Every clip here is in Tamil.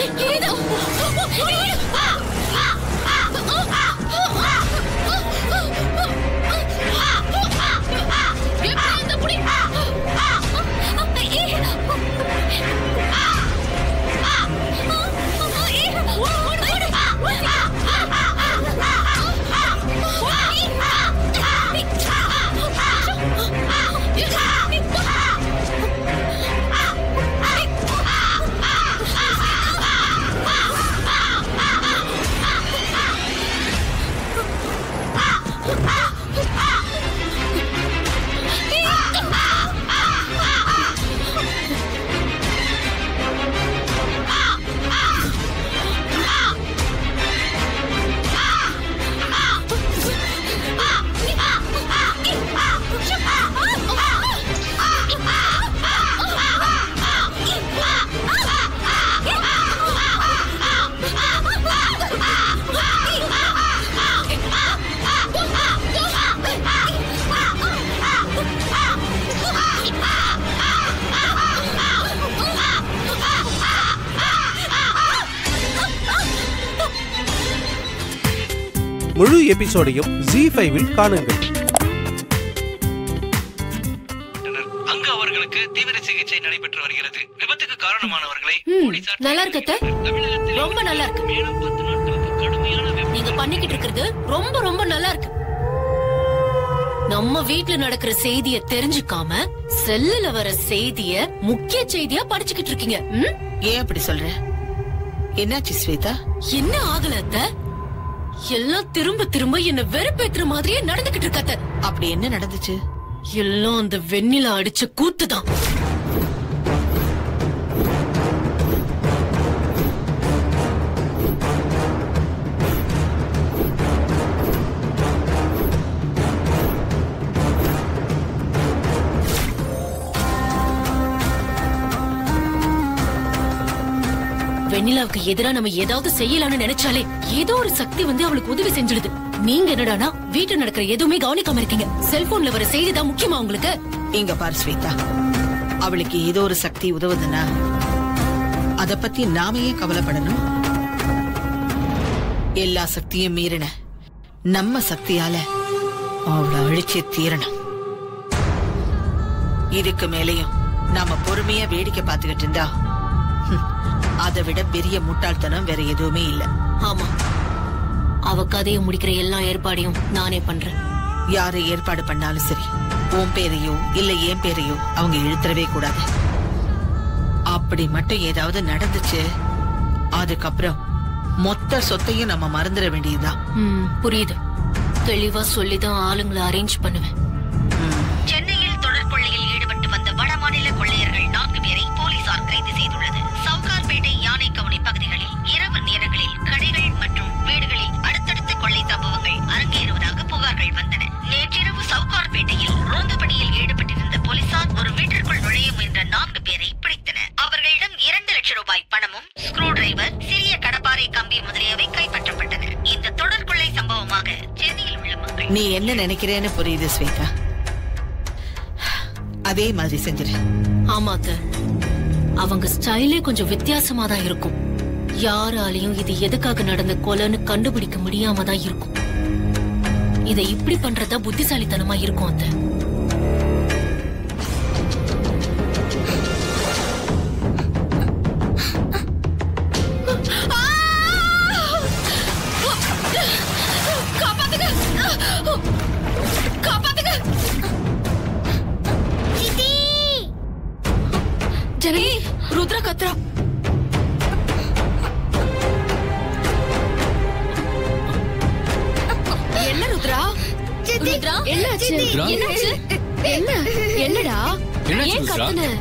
ஏதோ முழு எபிசோடையும் ஜி ஃபைவில் காணுங்கள் அங்கு அவர்களுக்கு தீவிர சிகிச்சை நடைபெற்று வருகிறது விபத்துக்கு காரணமானவர்களை ம், போலீசார் நல்லா இருக்கு அத்தை. தமிழகத்தில் ரொம்ப நல்லா இருக்கு. மேலும் பத்து நாட்களுக்கு கடுமையான வெப்ப- நீங்க பண்ணிக்கிட்டு இருக்கிறது ரொம்ப ரொம்ப நல்லா இருக்கு நம்ம வீட்ல நடக்கிற செய்திய தெரிஞ்சுக்காம செல்லுல வர செய்திய முக்கிய செய்தியா படிச்சுக்கிட்டு இருக்கீங்க ம்? ஏன் அப்படி சொல்ற என்னாச்சு ஸ்வேதா என்ன ஆகல அத்தை? எல்லாம் திரும்ப திரும்ப என்ன வெறுப்பேத்துற மாதிரியே நடந்துகிட்டு இருக்க அத்தை. அப்படி என்ன நடந்துச்சு எல்லாம் அந்த வெண்ணில அடிச்ச கூத்துதான் வெண்ணிலாவுக்கு எதிரா நம்ம ஏதாவது செய்யலாம்னு நினைச்சாலே ஏதோ ஒரு சக்தி வந்து அவளுக்கு உதவி செஞ்சிடுது நீங்க என்னடானா வீட்டுல நடக்கிற எதுவுமே கவனிக்காம இருக்கீங்க செல்போன்ல வர செய்தி தான் முக்கியமா உங்களுக்கு இங்க பாரு ஸ்வேதா அவளுக்கு ஏதோ ஒரு சக்தி உதவுதுன்னா அத பத்தி நாம ஏன் கவலைப்படணும் எல்லா சக்தியும் மீறின நம்ம சக்தியால அவளை அழிச்சே தீரணும் இதுக்கு மேலேயும் நாம பொறுமையா வேடிக்கை பார்த்துக்கிட்டு இருந்தா ஹம், அதை விட பெரிய முட்டாள்தனம் வேற எதுவுமே இல்ல ஆமா அவ கதையை முடிக்கிற எல்லா ஏற்பாடையும் நானே பண்றேன் யாரு ஏற்பாடு பண்ணாலும் சரி உன் பேரையோ இல்ல என் பேரையோ அவங்க இழுத்துறவே கூடாது அப்படி மட்டும் ஏதாவது நடந்துச்சு அதுக்கப்புறம் மொத்த சொத்தையும் நம்ம மறந்துட வேண்டியதுதான் ம், புரியுது தெளிவா சொல்லிதான் ஆளுங்களை அரேஞ்ச் பண்ணுவேன் சென்னையில் தொடர் கொள்ளையில் ஈடுபட்டு வந்த வடமாநில கொள்ளையர்கள் நான்கு பேரை போலீசார் கைது செய்துள்ளது சவுகார்பேட்டை யானை கவுனி பகுதிகளில் இரவு நேரங்களில் கடைகள் மற்றும் வீடுகளில் அடுத்தடுத்த கொள்ளை சம்பவங்கள் அரங்கேறுவதாக புகார்கள் வந்தன நேற்றிரவு சவுகார்பேட்டையில் ரோந்து பணியில் ஈடுபட்டிருந்த போலீசார் ஒரு வீட்டிற்குள் நுழைய முயன்ற நான்கு பேரை பிடித்தனர் அவர்களிடம் இரண்டு லட்சம் ரூபாய் பணமும் ஸ்க்ரூ டிரைவர் சிறிய கடப்பாறை கம்பி முதலியவை கைப்பற்றப்பட்டன இந்த தொடர் கொள்ளை சம்பவமாக சென்னையில் உள்ள மக்கள் நீ என்ன நினைக்கிறேன்னு புரியுது ஸ்வேதா அதே மாதிரி செஞ்சிரு ஆமா அத்தை. அவங்க ஸ்டைலே கொஞ்சம் வித்தியாசமா தான் இருக்கும் யாராலையும் இது எதுக்காக நடந்த கொலைன்னு கண்டுபிடிக்க முடியாம தான் இருக்கும் இதை இப்படி பண்றதா புத்திசாலித்தனமா இருக்கும் அத்தை ஜனனி ருத்ரா கத்ரா என்ன ருத்ரா ருத்ரா என்னாச்சு என்னாச்சு என்ன என்னடா என்னாச்சு ஏன் ருத்ரா? கத்துன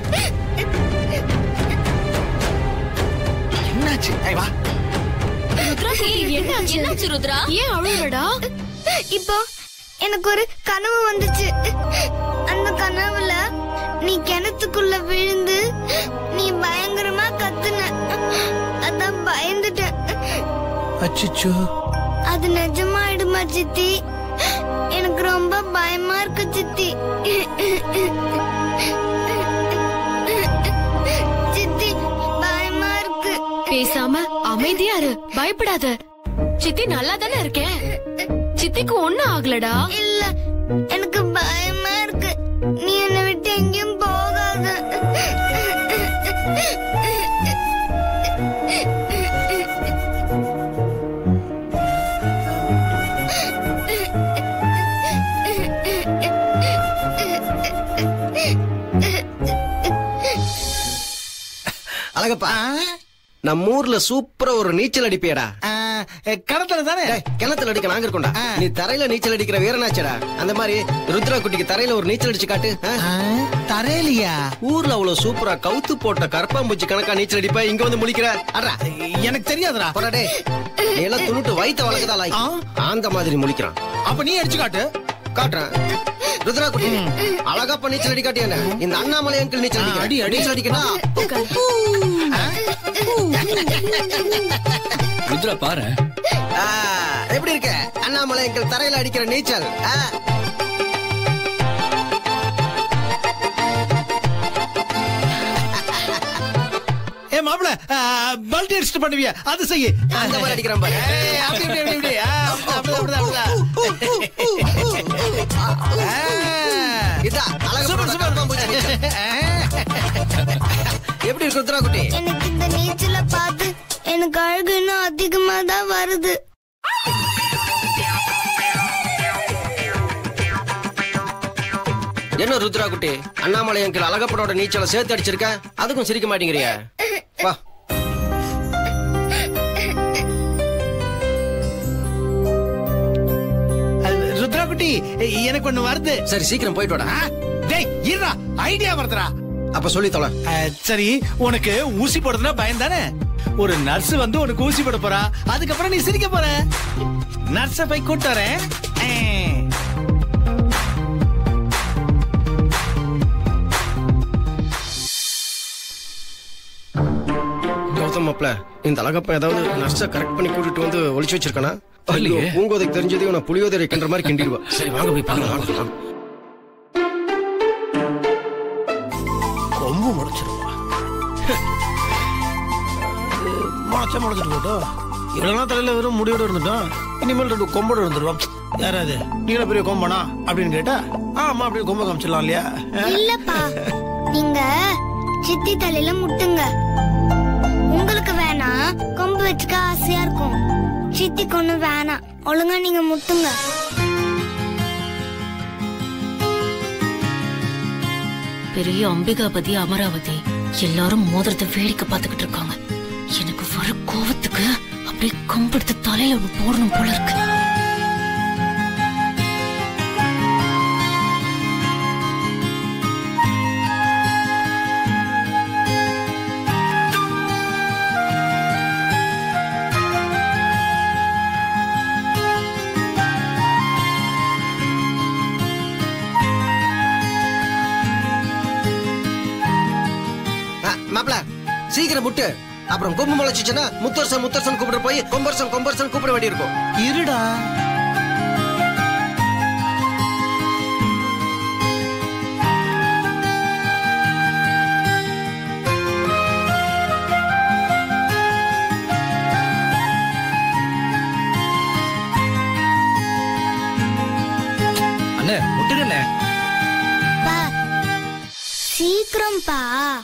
என்னாச்சு ஐ, வா ருத்ரா குட்டி, என்னாச்சு என்னாச்சு ருத்ரா ஏன் அழுறடா இப்போ எனக்கு ஒரு கனவு வந்துச்சு அந்த கனவுல நீ கிணத்துக்குள்ள விழுந்து நீ பயங்கரமா கத்துன அதான் பயந்துட்டேன் அச்சிச்சோ அது நிஜமாயிடுமா சித்தி எனக்கு ரொம்ப பயமா இருக்கு சித்தி சித்தி பயமா இருக்கு பேசாம அமைதியா இரு பயப்படாத சித்தி நல்லா தானே இருக்கேன் சித்திக்கு ஒண்ணும் ஆகலடா இல்ல எனக்கு பயமா இருக்கு நீ என்னை விட்டு எங்கேயும் போகாத அழகப்பா நம்ம ஊர்ல சூப்பரா ஒரு நீச்சல் அடிப்பியடா கடத்துல தானே டேய், கிணத்துல அடிக்க நாங்க இருக்கோம்டா நீ தரையில நீச்சல் அடிக்கிற வீரனாச்சடா அந்த மாதிரி ருத்ரா குட்டிக்கு தரையில ஒரு நீச்சல் அடிச்சு காட்டு ஆ? தரையிலையா ஊர்ல அவ்வளவு சூப்பரா கவுத்து போட்ட கரப்பாம்பூச்சி கணக்கா நீச்சல் அடிப்ப இங்க வந்து முழிக்கிற அட்ரா எனக்கு தெரியாதுடா போடா டேய் நீ எல்லாம் துணுட்டு வயித்த வளர்க்கதா லாய் அந்த மாதிரி முழிக்கிறான் அப்ப நீ அடிச்சு காட்டு காட்டுறேன் ருத்ரா குட்டி அழகா பண்ணி நீச்சல் அடி காட்டியா இந்த அண்ணாமலை அங்கிள் நீச்சல் அடிக்க அடி, அடி. நீச்சல் அடிக்கணும் ருத்ரா பாரு ஆ, எப்படி இருக்க அண்ணாமலை அங்கிள் தரையில அடிக்கிற நீச்சல் ஆ. ஏ மாப்பிள பல்ட் அடிச்சுட்டு பண்ணுவியா அது செய்ய அந்த மாதிரி அடிக்கிறான் பாரு. அப்படி அப்படி அப்படி அப்படி ஆ, அப்படிதான், அப்படிதான், அப்படிதான். ஆ. இதா அழகா சூப்பர், போட்ட சூப்பர். கரப்பாம்பூச்சி நீச்சல். எப்படி இருக்கு ருத்ரா குட்டி எனக்கு இந்த நீச்சல பார்த்து எனக்கு அழகு இன்னும் அதிகமா தான் வருது என்ன ருத்ரா குட்டி அண்ணாமலை அங்கிள் அழகப்படோட நீச்சலை சேர்த்து அடிச்சிருக்க அதுக்கும் சிரிக்க மாட்டேங்கிறிய வா அது, ருத்ரா குட்டி எனக்கு ஒண்ணு வருது சரி சீக்கிரம் போயிட்டு வாடா ஆ, டேய் இருடா ஐடியா வருதுடா அப்ப சொல்லி தொலை ஆ, சரி உனக்கு ஊசி போடுறதுனா பயம் தானே ஒரு நர்ஸ் வந்து உனக்கு ஊசி போட போறா அதுக்கப்புறம் நீ சிரிக்க போற நர்ஸ போய் கூட்டு வரேன் ஆ. கௌதம் மாப்ள இந்த அழகப்ப ஏதாவது நர்ஸ கரெக்ட் பண்ணி கூட்டிட்டு வந்து ஒளிச்சு வச்சிருக்கானா இல்லையே. ஐயோ, பூங்கோதைக்கு தெரிஞ்சதையும் நான் புளியோதரை கிண்டுற மாதிரி கிண்டிடுவா சரி வாங்க போய் பார்க்கலாம் வாங்க, வாங்க. கொம்பு முளைச்சிருவா முளைச்சா முளைச்சிட்டு போட்டோம் இவ்வளவு தலையில வெறும் முடியோட இருந்துட்டோம் இனிமேல் ரெண்டு கொம்போட இருந்துருவோம் யாராவது நீங்கள பெரிய கொம்பனா அப்படின்னு கேட்டா ஆமா அப்படி கொம்ப காமிச்சிடலாம் இல்லையா ஆ? இல்லப்பா நீங்க சித்தி தலையில முட்டுங்க உங்களுக்கு வேணா கொம்பு வச்சுக்க ஆசையா இருக்கும் சித்திக்கு ஒண்ணு வேணாம் ஒழுங்கா நீங்க முட்டுங்க பெரிய அம்பிகாபதி அமராவதி எல்லாரும் மோதிரத்தை வேடிக்கை பார்த்துக்கிட்டு இருக்காங்க எனக்கு வர கோவத்துக்கு அப்படியே கம்பெடுத்து தலையில ஒண்ணு போடணும் போல இருக்கு ஆ, மாப்ள சீக்கிரம் முட்டு அப்புறம் கொம்பு முளைச்சிச்சுன்னா முத்தரசன் முத்தரசன் கூப்பிட போய் கொம்பரசன் கொம்பரசன் கூப்பிட வேண்டி இருக்கும் இருடா அண்ணே முட்டுங்கண்ணே பா சீக்கிரம்ப்பா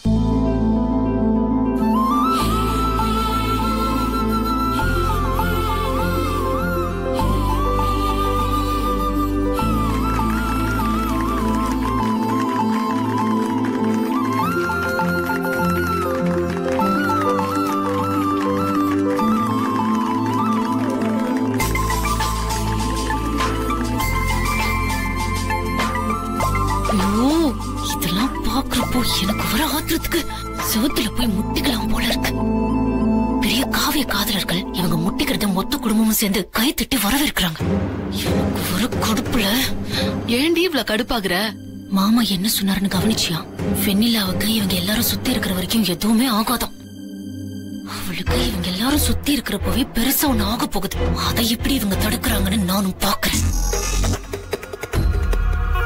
ஐயோ இதெல்லாம் பாக்குறப்போ எனக்கு வர ஆத்திரத்துக்கு செவுத்துல போய் முட்டிக்கலாம் போல இருக்கு பெரிய காவிய காதலர்கள் இவங்க முட்டிக்கிறத மொத்த குடும்பமும் சேர்ந்து கை தட்டி வரவேற்கிறாங்க எனக்கு வர கடுப்புல ஏண்டி இவ்வளவு கடுப்பாகுற மாமா என்ன சொன்னாருன்னு கவனிச்சியா வெண்ணிலாவுக்கு இவங்க எல்லாரும் சுத்தி இருக்கிற வரைக்கும் எதுவுமே ஆகாதாம் அவளுக்கு இவங்க எல்லாரும் சுத்தி இருக்கிறப்பவே பெருசா ஒண்ணு ஆக போகுது அதை எப்படி இவங்க தடுக்கிறாங்கன்னு நானும் பாக்குறேன்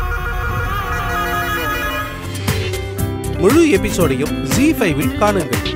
முழு எபிசோடையும் ஜி ஃபைவில் காணுங்கள்